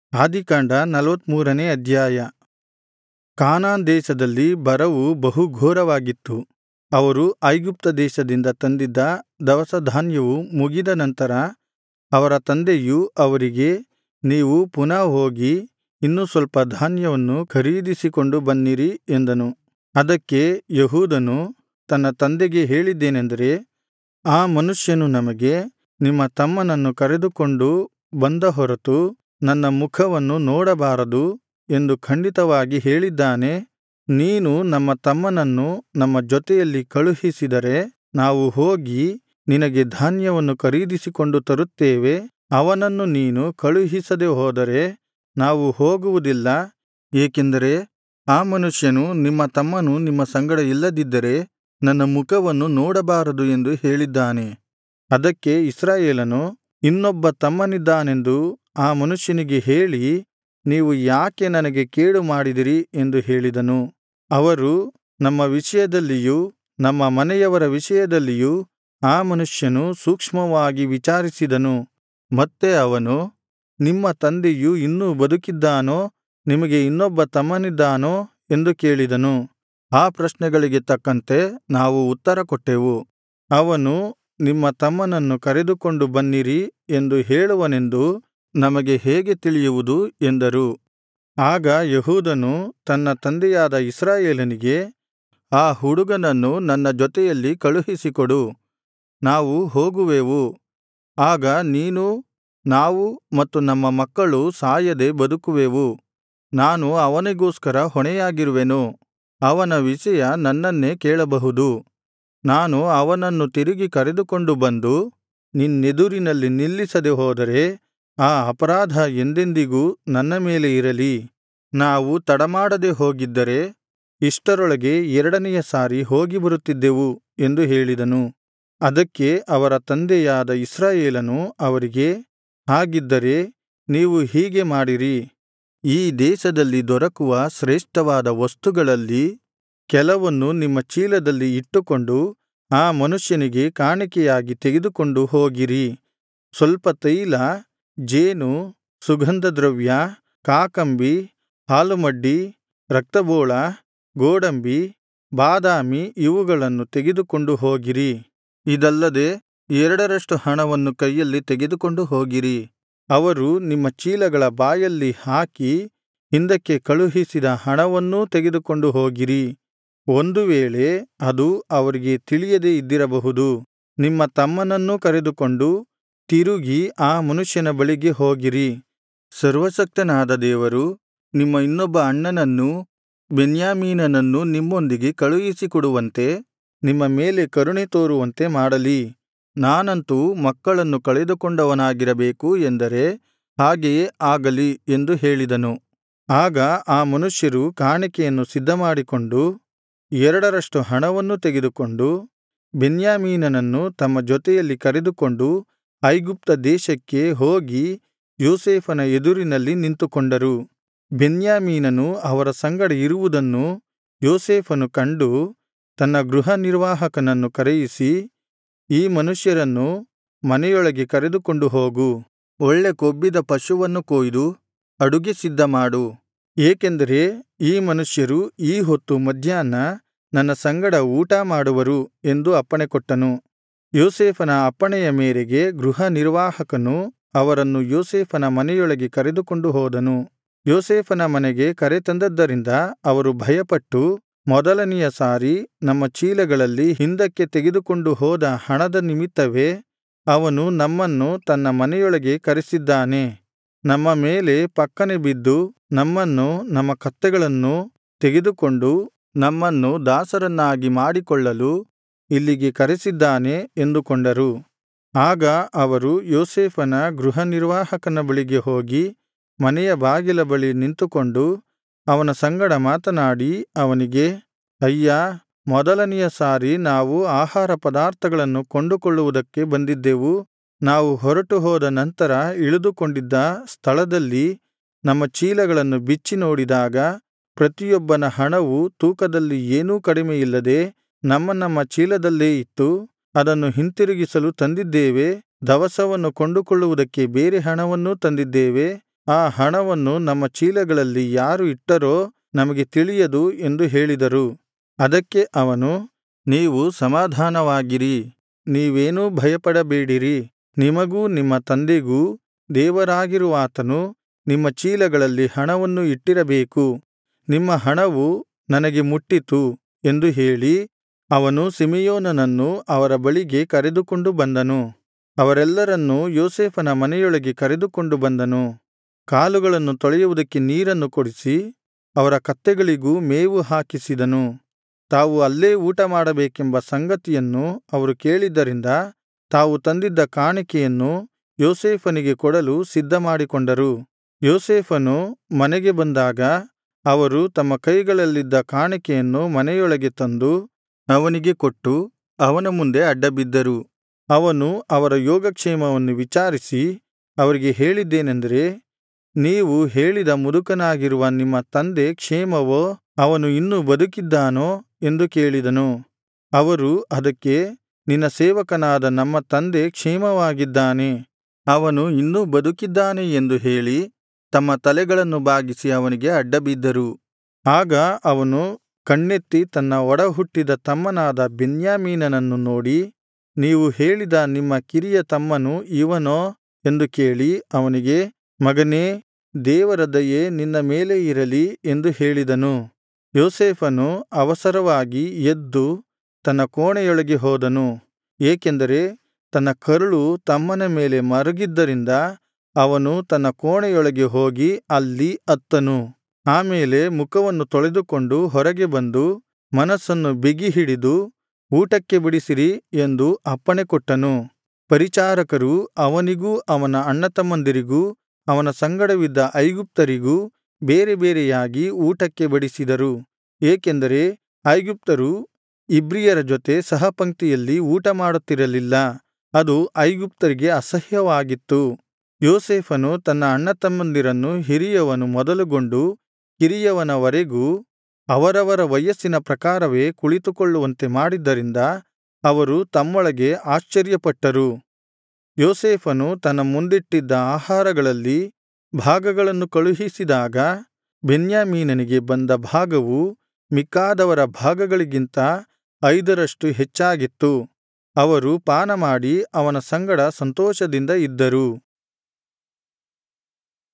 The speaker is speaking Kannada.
ಆದಿಕಾಂಡ ನಲ್ವತ್ತಮೂರನೇ ಅಧ್ಯಾಯ ಕಾನಾನ್ ದೇಶದಲ್ಲಿ ಬರವು ಬಹು ಘೋರವಾಗಿತ್ತು ಅವರು ಐಗುಪ್ತ ದೇಶದಿಂದ ತಂದಿದ್ದ ದವಸಧಾನ್ಯವು ಮುಗಿದ ನಂತರ ಅವರ ತಂದೆಯು ಅವರಿಗೆ ನೀವು ಪುನಃ ಹೋಗಿ ಇನ್ನೂ ಸ್ವಲ್ಪ ಧಾನ್ಯವನ್ನು ಖರೀದಿಸಿಕೊಂಡು ಬನ್ನಿರಿ ಎಂದನು ಅದಕ್ಕೆ ಯೆಹೂದನು ತನ್ನ ತಂದೆಗೆ ಹೇಳಿದ್ದೇನೆಂದರೆ ಆ ಮನುಷ್ಯನು ನಮಗೆ ನಿಮ್ಮ ತಮ್ಮನನ್ನು ಕರೆದುಕೊಂಡು ಬಂದ ಹೊರತು ನನ್ನ ಮುಖವನ್ನು ನೋಡಬಾರದು ಎಂದು ಖಂಡಿತವಾಗಿ ಹೇಳಿದ್ದಾನೆ ನೀನು ನಮ್ಮ ತಮ್ಮನನ್ನು ನಮ್ಮ ಜೊತೆಯಲ್ಲಿ ಕಳುಹಿಸಿದರೆ ನಾವು ಹೋಗಿ ನಿನಗೆ ಧಾನ್ಯವನ್ನು ಖರೀದಿಸಿಕೊಂಡು ತರುತ್ತೇವೆ ಅವನನ್ನು ನೀನು ಕಳುಹಿಸದೆ ಹೋದರೆ ನಾವು ಹೋಗುವುದಿಲ್ಲ ಏಕೆಂದರೆ ಆ ಮನುಷ್ಯನು ನಿಮ್ಮ ತಮ್ಮನು ನಿಮ್ಮ ಸಂಗಡ ಇಲ್ಲದಿದ್ದರೆ ನನ್ನ ಮುಖವನ್ನು ನೋಡಬಾರದು ಎಂದು ಹೇಳಿದ್ದಾನೆ ಅದಕ್ಕೆ ಇಸ್ರಾಯೇಲನು ಇನ್ನೊಬ್ಬ ತಮ್ಮನಿದ್ದಾನೆಂದು ಆ ಮನುಷ್ಯನಿಗೆ ಹೇಳಿ ನೀವು ಯಾಕೆ ನನಗೆ ಕೇಡು ಮಾಡಿದಿರಿ ಎಂದು ಹೇಳಿದನು ಅವರು ನಮ್ಮ ವಿಷಯದಲ್ಲಿಯೂ ನಮ್ಮ ಮನೆಯವರ ವಿಷಯದಲ್ಲಿಯೂ ಆ ಮನುಷ್ಯನು ಸೂಕ್ಷ್ಮವಾಗಿ ವಿಚಾರಿಸಿದನು ಮತ್ತೆ ಅವನು ನಿಮ್ಮ ತಂದೆಯು ಇನ್ನೂ ಬದುಕಿದ್ದಾನೋ ನಿಮಗೆ ಇನ್ನೊಬ್ಬ ತಮ್ಮನಿದ್ದಾನೋ ಎಂದು ಕೇಳಿದನು ಆ ಪ್ರಶ್ನೆಗಳಿಗೆ ತಕ್ಕಂತೆ ನಾವು ಉತ್ತರ ಕೊಟ್ಟೆವು ಅವನು ನಿಮ್ಮ ತಮ್ಮನನ್ನು ಕರೆದುಕೊಂಡು ಬನ್ನಿರಿ ಎಂದು ಹೇಳುವನೆಂದು ನಮಗೆ ಹೇಗೆ ತಿಳಿಯುವುದು ಎಂದರು ಆಗ ಯೆಹೂದನು ತನ್ನ ತಂದೆಯಾದ ಇಸ್ರಾಯೇಲನಿಗೆ ಆ ಹುಡುಗನನ್ನು ನನ್ನ ಜೊತೆಯಲ್ಲಿ ಕಳುಹಿಸಿಕೊಡು ನಾವು ಹೋಗುವೆವು ಆಗ ನೀನೂ ನಾವು ಮತ್ತು ನಮ್ಮ ಮಕ್ಕಳು ಸಾಯದೆ ಬದುಕುವೆವು ನಾನು ಅವನಿಗೋಸ್ಕರ ಹೊಣೆಯಾಗಿರುವೆನು ಅವನ ವಿಷಯ ನನ್ನನ್ನೇ ಕೇಳಬಹುದು ನಾನು ಅವನನ್ನು ತಿರುಗಿ ಕರೆದುಕೊಂಡು ಬಂದು ನಿನ್ನೆದುರಿನಲ್ಲಿ ನಿಲ್ಲಿಸದೆ ಹೋದರೆ ಆ ಅಪರಾಧ ಎಂದೆಂದಿಗೂ ನನ್ನ ಮೇಲೆ ಇರಲಿ ನಾವು ತಡಮಾಡದೆ ಹೋಗಿದ್ದರೆ ಇಷ್ಟರೊಳಗೆ ಎರಡನೆಯ ಸಾರಿ ಹೋಗಿ ಬರುತ್ತಿದ್ದೆವು ಎಂದು ಹೇಳಿದನು ಅದಕ್ಕೆ ಅವರ ತಂದೆಯಾದ ಇಸ್ರಾಯೇಲನು ಅವರಿಗೆ ಹಾಗಿದ್ದರೆ ನೀವು ಹೀಗೆ ಮಾಡಿರಿ ಈ ದೇಶದಲ್ಲಿ ದೊರಕುವ ಶ್ರೇಷ್ಠವಾದ ವಸ್ತುಗಳಲ್ಲಿ ಕೆಲವನ್ನು ನಿಮ್ಮ ಚೀಲದಲ್ಲಿ ಇಟ್ಟುಕೊಂಡು ಆ ಮನುಷ್ಯನಿಗೆ ಕಾಣಿಕೆಯಾಗಿ ತೆಗೆದುಕೊಂಡು ಹೋಗಿರಿ ಸ್ವಲ್ಪ ತೈಲ ಜೇನು ಸುಗಂಧದ್ರವ್ಯ ಕಾಕಂಬಿ ಹಾಲುಮಡ್ಡಿ ರಕ್ತಬೋಳ ಗೋಡಂಬಿ ಬಾದಾಮಿ ಇವುಗಳನ್ನು ತೆಗೆದುಕೊಂಡು ಹೋಗಿರಿ ಇದಲ್ಲದೆ ಎರಡರಷ್ಟು ಹಣವನ್ನು ಕೈಯಲ್ಲಿ ತೆಗೆದುಕೊಂಡು ಹೋಗಿರಿ ಅವರು ನಿಮ್ಮ ಚೀಲಗಳ ಬಾಯಲ್ಲಿ ಹಾಕಿ ಹಿಂದಕ್ಕೆ ಕಳುಹಿಸಿದ ಹಣವನ್ನೂ ತೆಗೆದುಕೊಂಡು ಹೋಗಿರಿ ಒಂದು ವೇಳೆ ಅದು ಅವರಿಗೆ ತಿಳಿಯದೆ ಇದ್ದಿರಬಹುದು ನಿಮ್ಮ ತಮ್ಮನನ್ನೂ ಕರೆದುಕೊಂಡು ತಿರುಗಿ ಆ ಮನುಷ್ಯನ ಬಳಿಗೆ ಹೋಗಿರಿ ಸರ್ವಶಕ್ತನಾದ ದೇವರು ನಿಮ್ಮ ಇನ್ನೊಬ್ಬ ಅಣ್ಣನನ್ನೂ ಬೆನ್ಯಾಮೀನನನ್ನೂ ನಿಮ್ಮೊಂದಿಗೆ ಕಳುಹಿಸಿಕೊಡುವಂತೆ ನಿಮ್ಮ ಮೇಲೆ ಕರುಣೆ ತೋರುವಂತೆ ಮಾಡಲಿ ನಾನಂತೂ ಮಕ್ಕಳನ್ನು ಕಳೆದುಕೊಂಡವನಾಗಿರಬೇಕು ಎಂದರೆ ಹಾಗೆಯೇ ಆಗಲಿ ಎಂದು ಹೇಳಿದನು ಆಗ ಆ ಮನುಷ್ಯರು ಕಾಣಿಕೆಯನ್ನು ಸಿದ್ಧಮಾಡಿಕೊಂಡು ಎರಡರಷ್ಟು ಹಣವನ್ನು ತೆಗೆದುಕೊಂಡು ಬೆನ್ಯಾಮೀನನನ್ನು ತಮ್ಮ ಜೊತೆಯಲ್ಲಿ ಕರೆದುಕೊಂಡು ಐಗುಪ್ತ ದೇಶಕ್ಕೆ ಹೋಗಿ ಯೋಸೇಫನ ಎದುರಿನಲ್ಲಿ ನಿಂತುಕೊಂಡರು ಬೆನ್ಯಾಮೀನನು ಅವರ ಸಂಗಡ ಇರುವುದನ್ನು ಯೋಸೇಫನು ಕಂಡು ತನ್ನ ಗೃಹನಿರ್ವಾಹಕನನ್ನು ಕರೆಯಿಸಿ ಈ ಮನುಷ್ಯರನ್ನು ಮನೆಯೊಳಗೆ ಕರೆದುಕೊಂಡು ಹೋಗು ಒಳ್ಳೆ ಕೊಬ್ಬಿದ ಪಶುವನ್ನು ಕೊಯ್ದು ಅಡುಗೆ ಸಿದ್ಧಮಾಡು ಏಕೆಂದರೆ ಈ ಮನುಷ್ಯರು ಈ ಹೊತ್ತು ಮಧ್ಯಾಹ್ನ ನನ್ನ ಸಂಗಡ ಊಟ ಮಾಡುವರು ಎಂದು ಅಪ್ಪಣೆಕೊಟ್ಟನು ಯೋಸೇಫನ ಅಪ್ಪಣೆಯ ಮೇರೆಗೆ ಗೃಹನಿರ್ವಾಹಕನು ಅವರನ್ನು ಯೋಸೇಫನ ಮನೆಯೊಳಗೆ ಕರೆದುಕೊಂಡು ಹೋದನು ಯೋಸೇಫನ ಮನೆಗೆ ಕರೆತಂದದ್ದರಿಂದ ಅವರು ಭಯಪಟ್ಟು ಮೊದಲನೆಯ ಸಾರಿ ನಮ್ಮ ಚೀಲಗಳಲ್ಲಿ ಹಿಂದಕ್ಕೆ ತೆಗೆದುಕೊಂಡು ಹೋದ ಹಣದ ನಿಮಿತ್ತವೇ ಅವನು ನಮ್ಮನ್ನು ತನ್ನ ಮನೆಯೊಳಗೆ ಕರೆಸಿದ್ದಾನೆ ನಮ್ಮ ಮೇಲೆ ಪಕ್ಕನೆ ಬಿದ್ದು ನಮ್ಮನ್ನು ನಮ್ಮ ಕತ್ತೆಗಳನ್ನು ತೆಗೆದುಕೊಂಡು ನಮ್ಮನ್ನು ದಾಸರನ್ನಾಗಿ ಮಾಡಿಕೊಳ್ಳಲು ಇಲ್ಲಿಗೆ ಕರೆಸಿದ್ದಾನೆ ಎಂದುಕೊಂಡರು ಆಗ ಅವರು ಯೋಸೇಫನ ಗೃಹನಿರ್ವಾಹಕನ ಬಳಿಗೆ ಹೋಗಿ ಮನೆಯ ಬಾಗಿಲ ಬಳಿ ನಿಂತುಕೊಂಡು ಅವನ ಸಂಗಡ ಮಾತನಾಡಿ ಅವನಿಗೆ ಅಯ್ಯಾ ಮೊದಲನೆಯ ಸಾರಿ ನಾವು ಆಹಾರ ಪದಾರ್ಥಗಳನ್ನು ಕೊಂಡುಕೊಳ್ಳುವುದಕ್ಕೆ ಬಂದಿದ್ದೆವು ನಾವು ಹೊರಟು ಹೋದ ನಂತರ ಇಳಿದುಕೊಂಡಿದ್ದ ಸ್ಥಳದಲ್ಲಿ ನಮ್ಮ ಚೀಲಗಳನ್ನು ಬಿಚ್ಚಿ ನೋಡಿದಾಗ ಪ್ರತಿಯೊಬ್ಬನ ಹಣವು ತೂಕದಲ್ಲಿ ಏನೂ ಕಡಿಮೆಯಿಲ್ಲದೆ ನಮ್ಮ ನಮ್ಮ ಚೀಲದಲ್ಲೇ ಇತ್ತು ಅದನ್ನು ಹಿಂತಿರುಗಿಸಲು ತಂದಿದ್ದೇವೆ ದವಸವನ್ನು ಕೊಂಡುಕೊಳ್ಳುವುದಕ್ಕೆ ಬೇರೆ ಹಣವನ್ನೂ ತಂದಿದ್ದೇವೆ ಆ ಹಣವನ್ನು ನಮ್ಮ ಚೀಲಗಳಲ್ಲಿ ಯಾರು ಇಟ್ಟರೋ ನಮಗೆ ತಿಳಿಯದು ಎಂದು ಹೇಳಿದರು ಅದಕ್ಕೆ ಅವನು ನೀವು ಸಮಾಧಾನವಾಗಿರಿ ನೀವೇನೂ ಭಯಪಡಬೇಡಿರಿ ನಿಮಗೂ ನಿಮ್ಮ ತಂದೆಗೂ ದೇವರಾಗಿರುವಾತನು ನಿಮ್ಮ ಚೀಲಗಳಲ್ಲಿ ಹಣವನ್ನು ಇಟ್ಟಿರಬೇಕು ನಿಮ್ಮ ಹಣವು ನನಗೆ ಮುಟ್ಟಿತು ಎಂದು ಹೇಳಿ ಅವನು ಸಿಮೆಯೋನನನ್ನು ಅವರ ಬಳಿಗೆ ಕರೆದುಕೊಂಡು ಬಂದನು ಅವರೆಲ್ಲರನ್ನೂ ಯೋಸೇಫನ ಮನೆಯೊಳಗೆ ಕರೆದುಕೊಂಡು ಬಂದನು ಕಾಲುಗಳನ್ನು ತೊಳೆಯುವುದಕ್ಕೆ ನೀರನ್ನು ಕೊಡಿಸಿ ಅವರ ಕತ್ತೆಗಳಿಗೂ ಮೇವು ಹಾಕಿಸಿದನು ತಾವು ಅಲ್ಲೇ ಊಟಮಾಡಬೇಕೆಂಬ ಸಂಗತಿಯನ್ನು ಅವರು ಕೇಳಿದ್ದರಿಂದ ತಾವು ತಂದಿದ್ದ ಕಾಣಿಕೆಯನ್ನು ಯೋಸೇಫನಿಗೆ ಕೊಡಲು ಸಿದ್ಧಮಾಡಿಕೊಂಡರು ಯೋಸೇಫನು ಮನೆಗೆ ಬಂದಾಗ ಅವರು ತಮ್ಮ ಕೈಗಳಲ್ಲಿದ್ದ ಕಾಣಿಕೆಯನ್ನು ಮನೆಯೊಳಗೆ ತಂದು ಅವನಿಗೆ ಕೊಟ್ಟು ಅವನ ಮುಂದೆ ಅಡ್ಡಬಿದ್ದರು ಅವನು ಅವರ ಯೋಗಕ್ಷೇಮವನ್ನು ವಿಚಾರಿಸಿ ಅವರಿಗೆ ಹೇಳಿದ್ದೇನೆಂದರೆ ನೀವು ಹೇಳಿದ ಮುದುಕನಾಗಿರುವ ನಿಮ್ಮ ತಂದೆ ಕ್ಷೇಮವೋ ಅವನು ಇನ್ನೂ ಬದುಕಿದ್ದಾನೋ ಎಂದು ಕೇಳಿದನು ಅವರು ಅದಕ್ಕೆ ನಿನ್ನ ಸೇವಕನಾದ ನಮ್ಮ ತಂದೆ ಕ್ಷೇಮವಾಗಿದ್ದಾನೆ ಅವನು ಇನ್ನೂ ಬದುಕಿದ್ದಾನೆ ಎಂದು ಹೇಳಿ ತಮ್ಮ ತಲೆಗಳನ್ನು ಬಾಗಿಸಿ ಅವನಿಗೆ ಅಡ್ಡಬಿದ್ದರು ಆಗ ಅವನು ಕಣ್ಣೆತ್ತಿ ತನ್ನ ಒಡಹುಟ್ಟಿದ ತಮ್ಮನಾದ ಬೆನ್ಯಾಮೀನನನ್ನು ನೋಡಿ ನೀವು ಹೇಳಿದ ನಿಮ್ಮ ಕಿರಿಯ ತಮ್ಮನು ಇವನೋ ಎಂದು ಕೇಳಿ ಅವನಿಗೆ ಮಗನೇ ದೇವರ ದಯೆ ನಿನ್ನ ಮೇಲೆ ಇರಲಿ ಎಂದು ಹೇಳಿದನು ಯೋಸೇಫನು ಅವಸರವಾಗಿ ಎದ್ದು ತನ್ನ ಕೋಣೆಯೊಳಗೆ ಹೋದನು ಏಕೆಂದರೆ ತನ್ನ ಕರುಳು ತಮ್ಮನ ಮೇಲೆ ಮರುಗಿದ್ದರಿಂದ ಅವನು ತನ್ನ ಕೋಣೆಯೊಳಗೆ ಹೋಗಿ ಅಲ್ಲಿ ಅತ್ತನು ಆಮೇಲೆ ಮುಖವನ್ನು ತೊಳೆದುಕೊಂಡು ಹೊರಗೆ ಬಂದು ಮನಸ್ಸನ್ನು ಬಿಗಿಹಿಡಿದು ಊಟಕ್ಕೆ ಬಡಿಸಿರಿ ಎಂದು ಅಪ್ಪಣೆ ಕೊಟ್ಟನು ಪರಿಚಾರಕರು ಅವನಿಗೂ ಅವನ ಅಣ್ಣತಮ್ಮಂದಿರಿಗೂ ಅವನ ಸಂಗಡವಿದ್ದ ಐಗುಪ್ತರಿಗೂ ಬೇರೆ ಬೇರೆಯಾಗಿ ಊಟಕ್ಕೆ ಬಡಿಸಿದರು ಏಕೆಂದರೆ ಐಗುಪ್ತರು ಇಬ್ರಿಯರ ಜೊತೆ ಸಹಪಂಕ್ತಿಯಲ್ಲಿ ಊಟಮಾಡುತ್ತಿರಲಿಲ್ಲ ಅದು ಐಗುಪ್ತರಿಗೆ ಅಸಹ್ಯವಾಗಿತ್ತು ಯೋಸೇಫನು ತನ್ನ ಅಣ್ಣತಮ್ಮಂದಿರನ್ನು ಹಿರಿಯವನು ಮೊದಲುಗೊಂಡು ಕಿರಿಯವನವರೆಗೂ ಅವರವರ ವಯಸ್ಸಿನ ಪ್ರಕಾರವೇ ಕುಳಿತುಕೊಳ್ಳುವಂತೆ ಮಾಡಿದ್ದರಿಂದ ಅವರು ತಮ್ಮೊಳಗೆ ಆಶ್ಚರ್ಯಪಟ್ಟರು ಯೋಸೇಫನು ತನ್ನ ಮುಂದಿಟ್ಟಿದ್ದ ಆಹಾರಗಳಲ್ಲಿ ಭಾಗಗಳನ್ನು ಕಳುಹಿಸಿದಾಗ ಬೆನ್ಯಾಮೀನನಿಗೆ ಬಂದ ಭಾಗವು ಮಿಕ್ಕಾದವರ ಭಾಗಗಳಿಗಿಂತ ಐದರಷ್ಟು ಹೆಚ್ಚಾಗಿತ್ತು ಅವರು ಪಾನಮಾಡಿ ಅವನ ಸಂಗಡ ಸಂತೋಷದಿಂದ ಇದ್ದರು